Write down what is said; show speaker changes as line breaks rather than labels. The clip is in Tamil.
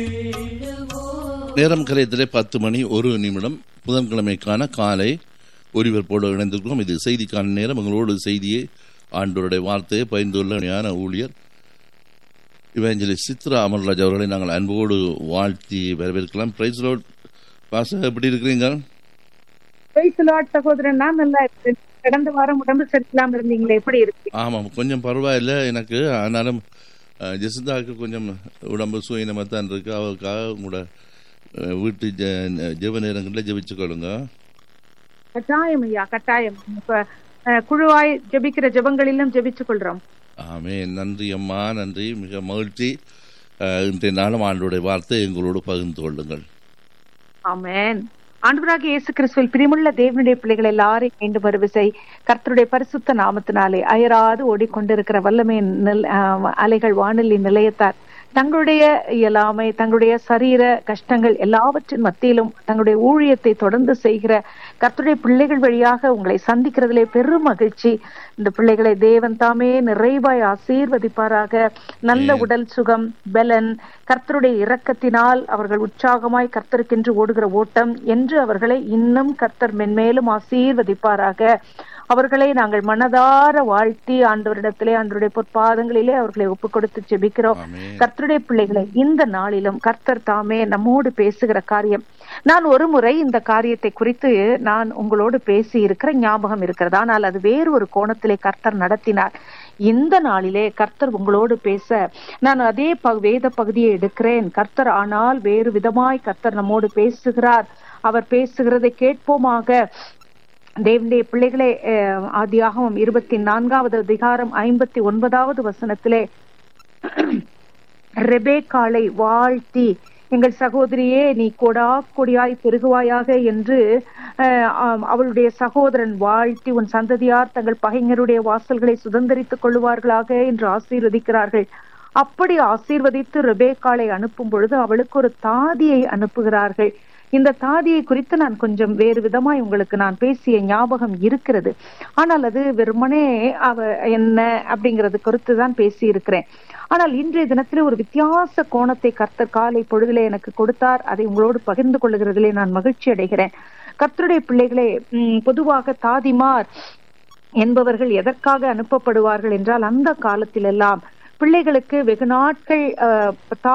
நேரம் கரையத்திலே பத்து மணி ஒரு நிமிடம் புதன்கிழமைக்கான காலை ஒருவர்போடு இணைந்திருக்கிறோம் இது செய்திக்கான நேரம் உங்களோடு செய்தியை ஆண்டோருடைய வார்த்தையை பயந்துள்ள ஞான ஊழியர் இவஞ்சலி சித்ரா அமர்ராஜ் அவர்களை நாங்கள் அன்போடு வாழ்த்தி வரவேற்கலாம் பிரைஸ் ரோட் பாச எப்படி இருக்கிறீங்க
பிரைஸ் லார்ட் சகோதரன் நான் நல்லா இருக்கேன் கடந்த வாரம் உடம்பு சரியில்லாம இருந்தீங்களே எப்படி இருக்கு
ஆமாம் கொஞ்சம் பரவாயில்லை எனக்கு ஆனாலும் அஹ், ஜெசிந்தாவுக்கு கொஞ்சம் உடம்பு சுயினமாக தான் இருக்கு அவருக்காக உங்களோட அஹ், வீட்டு ஜெ- ஜெப நேரங்களில் ஜெபிச்சுக்கொள்ளுங்க
கட்டாயம் ஐயா கட்டாயம் இப்ப அஹ், குழுவாய் ஜெபிக்கிற ஜெபங்களிலும் ஜெபிச்சு கொள்றோம்
ஆமே நன்றி அம்மா நன்றி மிக மகிழ்ச்சி அஹ், இன்றைய நாளும் ஆண்டோடைய வார்த்தை எங்களோடு பகிர்ந்து கொள்ளுங்கள்
ஆமென் ஆண்டவராக இயேசு கிறிஸ்துவில் பிரியமுள்ள தேவனுடைய பிள்ளைகள் எல்லாரையும் மீண்டும் வருவிசை கர்த்தருடைய பரிசுத்த நாமத்தினாலே அயராது ஓடிக்கொண்டிருக்கிற வல்லமையின் நில்- ஆஹ் அலைகள் வானொலி நிலையத்தார் தங்களுடைய இயலாமை தங்களுடைய சரீர கஷ்டங்கள் எல்லாவற்றின் மத்தியிலும் தங்களுடைய ஊழியத்தை தொடர்ந்து செய்கிற கர்த்தருடைய பிள்ளைகள் வழியாக உங்களை சந்திக்கிறதிலே பெரும் மகிழ்ச்சி இந்த பிள்ளைகளை தேவன் தாமே நிறைவாய் ஆசீர்வதிப்பாராக நல்ல உடல் சுகம் பலன் கர்த்தருடைய இரக்கத்தினால் அவர்கள் உற்சாகமாய் கர்த்தருக்கென்று ஓடுகிற ஓட்டம் என்று அவர்களை இன்னும் கர்த்தர் மென்மேலும் ஆசீர்வதிப்பாராக அவர்களை நாங்கள் மனதார வாழ்த்தி ஆண்டவரிடத்திலே ஆண்டவருடைய பொற்பாதங்களிலே அவர்களை ஒப்புக் கொடுத்து ஜெபிக்கிறோம்
ஆமென்.
கர்த்தருடைய பிள்ளைகளை இந்த நாளிலும் கர்த்தர் தாமே நம்மோடு பேசுகிற காரியம் நான் ஒரு முறை இந்த காரியத்தை குறித்து நான் உங்களோடு பேசி இருக்கிற ஞாபகம் இருக்கிறது ஆனால் அது வேறு ஒரு கோணத்திலே கர்த்தர் நடத்தினார் இந்த நாளிலே கர்த்தர் உங்களோடு பேச நான் அதே ப- வேத பகுதியை எடுக்கிறேன் கர்த்தர் ஆனால் வேறு விதமாய் கர்த்தர் நம்மோடு பேசுகிறார் அவர் பேசுகிறதை கேட்போமாக தேவனுடைய பிள்ளைகளே அஹ், ஆதியாகமம் இருபத்தி நான்காவது அதிகாரம் ஐம்பத்தி ஒன்பதாவது வசனத்திலே ரெபேக்காளை வாழ்த்தி எங்கள் சகோதரியே நீ கொடா கொடியாய் பெருகுவாயாக என்று அஹ், ஆம், அவளுடைய சகோதரன் வாழ்த்தி உன் சந்ததியார் தங்கள் பகைஞருடைய வாசல்களை சுதந்திரித்துக் கொள்ளுவார்களாக என்று ஆசீர்வதிக்கிறார்கள் அப்படி ஆசீர்வதித்து ரெபேக்காளை அனுப்பும் பொழுது அவளுக்கு ஒரு தாதியை அனுப்புகிறார்கள் இந்த தாதியை குறித்து நான் கொஞ்சம் வேறு விதமாய் உங்களுக்கு நான் பேசிய ஞாபகம் இருக்கிறது ஆனால் அது வெறுமனே அவ என்ன அப்படிங்கறது குறித்து தான் பேசி இருக்கிறேன் ஆனால் இன்றைய தினத்திலே ஒரு வித்தியாச கோணத்தை கர்த்தர் காலை பொழுதிலே எனக்கு கொடுத்தார் அதை உங்களோடு பகிர்ந்து கொள்ளுகிறதிலே நான் மகிழ்ச்சி அடைகிறேன் கர்த்தருடைய பிள்ளைகளே ம், பொதுவாக தாதிமார் என்பவர்கள் எதற்காக அனுப்பப்படுவார்கள் என்றால் அந்த காலத்திலெல்லாம் பிள்ளைகளுக்கு வெகு நாட்கள் அஹ்,